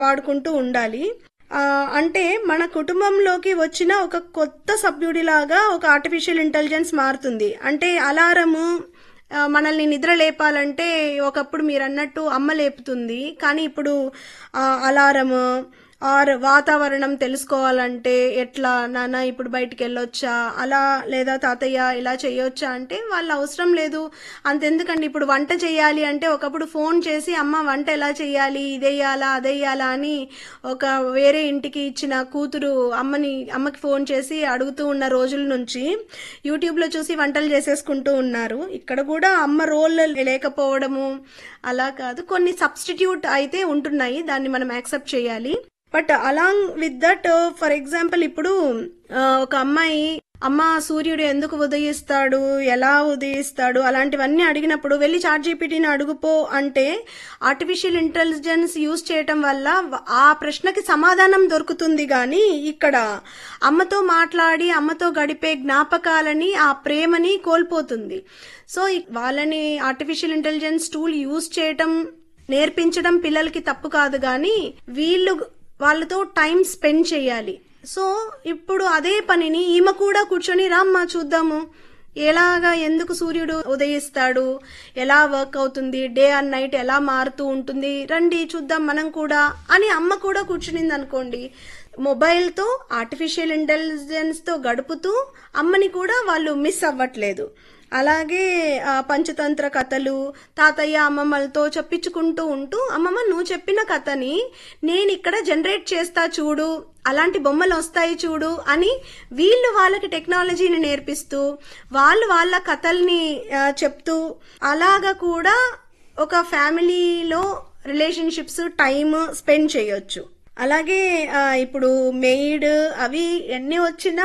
వాడుకుంటూ ఉండాలి ఆ, అంటే మన కుటుంబంలోకి వచ్చిన ఒక కొత్త సభ్యుడిలాగా ఒక ఆర్టిఫిషియల్ ఇంటెలిజెన్స్ మారుతుంది అంటే అలారము ఆ, మనల్ని నిద్ర లేపాలంటే ఒకప్పుడు మీరు అన్నట్టు అమ్మ లేపుతుంది కానీ ఇప్పుడు ఆ, అలారము ఆర్ వాతావరణం తెలుసుకోవాలంటే ఎట్లా నాన్న ఇప్పుడు బయటికి వెళ్ళొచ్చా అలా లేదా తాతయ్య ఇలా చేయొచ్చా అంటే వాళ్ళ అవసరం లేదు అంతెందుకండి ఇప్పుడు వంట చేయాలి అంటే ఒకప్పుడు ఫోన్ చేసి అమ్మ వంట ఎలా చేయాలి ఇదేయాలా అదేయాలా అని ఒక వేరే ఇంటికి ఇచ్చిన కూతురు అమ్మని అమ్మకి ఫోన్ చేసి అడుగుతూ ఉన్న రోజుల నుంచి యూట్యూబ్లో చూసి వంటలు చేసేసుకుంటూ ఉన్నారు ఇక్కడ కూడా అమ్మ రోల్ లేకపోవడము అలా కాదు కొన్ని సబ్స్టిట్యూట్ అయితే ఉంటున్నాయి దాన్ని మనం యాక్సెప్ట్ చేయాలి but along with that for example ఇప్పుడు ఆ, ఒక అమ్మాయి అమ్మ సూర్యుడు ఎందుకు ఉదయిస్తాడు ఎలా ఉదయిస్తాడు అలాంటివన్నీ అడిగినప్పుడు వెళ్ళి చాట్ జీపీటీని అడుగుపో అంటే ఆర్టిఫిషియల్ ఇంటెలిజెన్స్ యూజ్ చేయటం వల్ల వ- ఆ ప్రశ్నకి సమాధానం దొరుకుతుంది కానీ ఇక్కడ అమ్మతో మాట్లాడి అమ్మతో గడిపే జ్ఞాపకాలని ఆ ప్రేమని కోల్పోతుంది సో ఇ- వాళ్ళని ఆర్టిఫిషియల్ ఇంటెలిజెన్స్ టూల్ యూజ్ చేయటం నేర్పించడం పిల్లలకి తప్పు కాదు కానీ వీళ్ళు వాళ్ళతో టైం స్పెండ్ చేయాలి సో ఇప్పుడు అదే పనిని ఈమె కూడా కూర్చొని రామ్మా చూద్దాము ఎలాగా ఎందుకు సూర్యుడు ఉదయిస్తాడు ఎలా వర్క్ అవుతుంది డే అండ్ నైట్ ఎలా మారుతూ ఉంటుంది రండి చూద్దాం మనం కూడా అని అమ్మ కూడా కూర్చునింది అనుకోండి మొబైల్తో ఆర్టిఫిషియల్ ఇంటెలిజెన్స్తో గడుపుతూ అమ్మని కూడా వాళ్ళు మిస్ అవ్వట్లేదు అలాగే ఆ, పంచతంత్ర కథలు తాతయ్య అమ్మమ్మలతో చెప్పించుకుంటూ ఉంటూ అమ్మమ్మ నువ్వు చెప్పిన కథని నేను ఇక్కడ జనరేట్ చేస్తా చూడు అలాంటి బొమ్మలు వస్తాయి చూడు అని వీళ్ళు వాళ్ళకి టెక్నాలజీని నేర్పిస్తూ వాళ్ళు వాళ్ళ కథల్ని ఆ, చెప్తూ అలాగా కూడా ఒక ఫ్యామిలీలో రిలేషన్షిప్స్ టైం స్పెండ్ చేయొచ్చు అలాగే ఆ, ఇప్పుడు మెయిడ్ అవి ఎన్ని వచ్చినా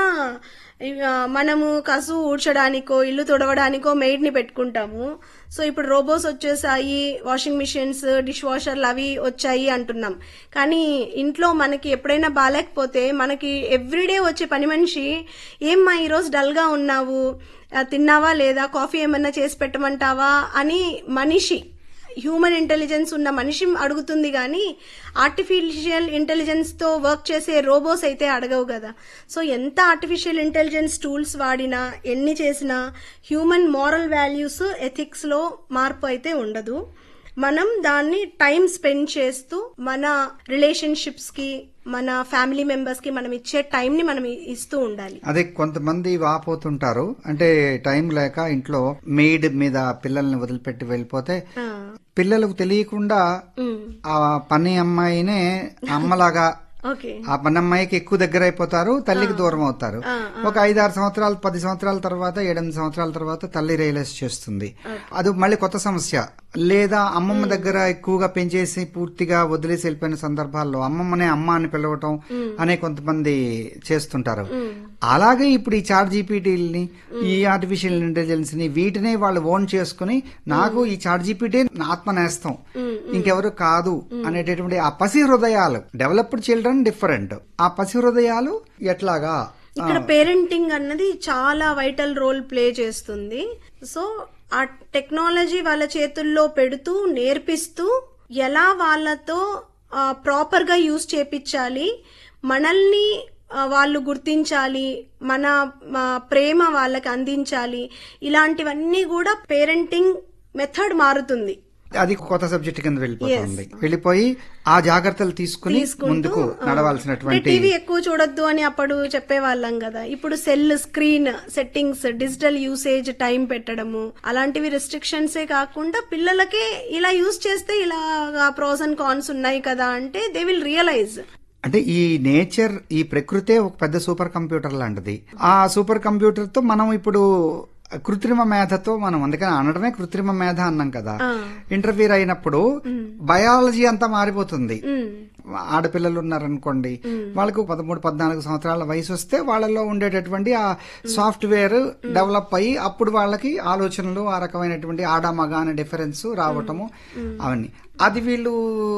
ఇక మనము కసు ఊడ్చడానికో ఇల్లు తుడవడానికో మెయిడ్ ని పెట్టుకుంటాము సో ఇప్పుడు రోబోస్ వచ్చేసాయి వాషింగ్ మిషన్స్ డిష్ వాషర్లు అవి వచ్చాయి అంటున్నాం కానీ ఇంట్లో మనకి ఎప్పుడైనా బాగాలేకపోతే మనకి ఎవ్రీడే వచ్చే పని మనిషి ఏమ్మా ఈరోజు డల్ గా ఉన్నావు ఆ, తిన్నావా లేదా కాఫీ ఏమన్నా చేసి పెట్టమంటావా అని మనిషి హ్యూమన్ ఇంటెలిజెన్స్ ఉన్న మనిషి అడుగుతుంది కానీ ఆర్టిఫిషియల్ ఇంటెలిజెన్స్ తో వర్క్ చేసే రోబోస్ అయితే అడగవు కదా సో ఎంత ఆర్టిఫిషియల్ ఇంటెలిజెన్స్ టూల్స్ వాడినా ఎన్ని చేసినా హ్యూమన్ మారల్ వాల్యూస్ ఎథిక్స్ లో మార్పు అయితే ఉండదు మనం దాన్ని టైం స్పెండ్ చేస్తూ మన రిలేషన్షిప్స్ కి మన ఫ్యామిలీ మెంబర్స్ కి మనం ఇచ్చే టైం ని మనం ఇస్తూ ఉండాలి అదే కొంతమంది వాపోతుంటారు అంటే టైం లేక ఇంట్లో మెయిడ్ మీద పిల్లల్ని వదిలిపెట్టి వెళ్ళిపోతే ఆ, పిల్లలకు తెలియకుండా ఉమ్, ఆ పని అమ్మాయినే అమ్మలాగా ఓకే ఆ పని అమ్మాయికి ఎక్కువ దగ్గర అయిపోతారు తల్లికి దూరం అవుతారు ఆ, ఒక ఐదారు సంవత్సరాలు పది సంవత్సరాల తర్వాత ఏడెనిమిది సంవత్సరాల తర్వాత తల్లి రియలైజ్ చేస్తుంది అది మళ్ళీ కొత్త సమస్య లేదా అమ్మమ్మ దగ్గర ఎక్కువగా పెంచేసి పూర్తిగా వదిలేసి వెళ్ళిపోయిన సందర్భాల్లో అమ్మమ్మనే అమ్మ అని పిలవటం అనే కొంతమంది చేస్తుంటారు అలాగే ఇప్పుడు ఈ చాట్ జీపీటీని ఈ ఆర్టిఫిషియల్ ఇంటెలిజెన్స్ ని వీటినే వాళ్ళు ఓన్ చేసుకుని నాకు ఈ చాట్ జీపీటీ ఆత్మ నేస్తం ఇంకెవరు కాదు అనేటటువంటి ఆ పసి హృదయాలు డెవలప్డ్ చిల్డ్రన్ డిఫరెంట్ ఆ పసి హృదయాలు ఎట్లాగా ఇక్కడ పేరెంటింగ్ అన్నది చాలా వైటల్ రోల్ ప్లే చేస్తుంది సో ఆ టెక్నాలజీ వాళ్ళ చేతుల్లో పెడుతూ నేర్పిస్తూ ఎలా వాళ్ళతో ప్రాపర్ గా యూజ్ చేపించాలి మనల్ని ఆ, వాళ్ళు గుర్తించాలి మన మా ప్రేమ వాళ్ళకి అందించాలి ఇలాంటివన్నీ కూడా పేరెంటింగ్ మెథడ్ మారుతుంది అది కొత్త సబ్జెక్ట్ కింద వెళ్ళిపోతుంది వెళ్ళిపోయి ఆ జాగ్రత్తలు తీసుకుని ముందుకు నడవాల్సినటువంటి టీవీ ఎక్కువ చూడొద్దు అని అప్పుడు చెప్పేవాళ్ళం కదా ఇప్పుడు cell screen settings digital usage time పెట్టడము అలాంటివి రెస్ట్రిక్షన్సే కాకుండా పిల్లలకే ఇలా యూజ్ చేస్తే ఇలా ప్రోస్ అండ్ కాన్స్ ఉన్నాయి కదా అంటే దే విల్ రియలైజ్ అంటే ఈ నేచర్ ఈ ప్రకృతే ఒక పెద్ద సూపర్ కంప్యూటర్ లాంటిది ఆ సూపర్ కంప్యూటర్ తో మనం ఇప్పుడు కృత్రిమ మేధతో మనం అందుకని అనడమే కృత్రిమ మేధ అన్నాం కదా ఇంటర్వ్యూర్ అయినప్పుడు బయాలజీ అంతా మారిపోతుంది ఆడపిల్లలు ఉన్నారనుకోండి వాళ్ళకు పదమూడు పద్నాలుగు సంవత్సరాల వయసు వస్తే వాళ్ళలో ఉండేటటువంటి ఆ సాఫ్ట్వేర్ డెవలప్ అయ్యి అప్పుడు వాళ్ళకి ఆలోచనలు ఆ రకమైనటువంటి ఆడ మగ అనే డిఫరెన్స్ రావటము అవన్నీ అది వీళ్ళు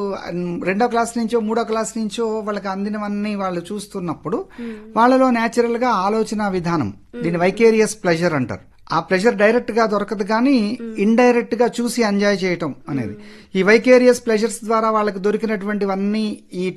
రెండో క్లాస్ నుంచో మూడో క్లాస్ నుంచో వాళ్ళకి అందినవన్నీ వాళ్ళు చూస్తున్నప్పుడు వాళ్ళలో నేచురల్ గా ఆలోచన విధానం దీని వైకేరియస్ ప్లెజర్ అంటారు ఆ ప్రెషర్ డైరెక్ట్ గా దొరకదు కానీ ఇండైరెక్ట్ గా చూసి ఎంజాయ్ చేయటం అనేది ఈ వైకేరియస్ ప్లెజర్స్ ద్వారా వాళ్ళకి దొరికినటువంటివన్నీ ఈ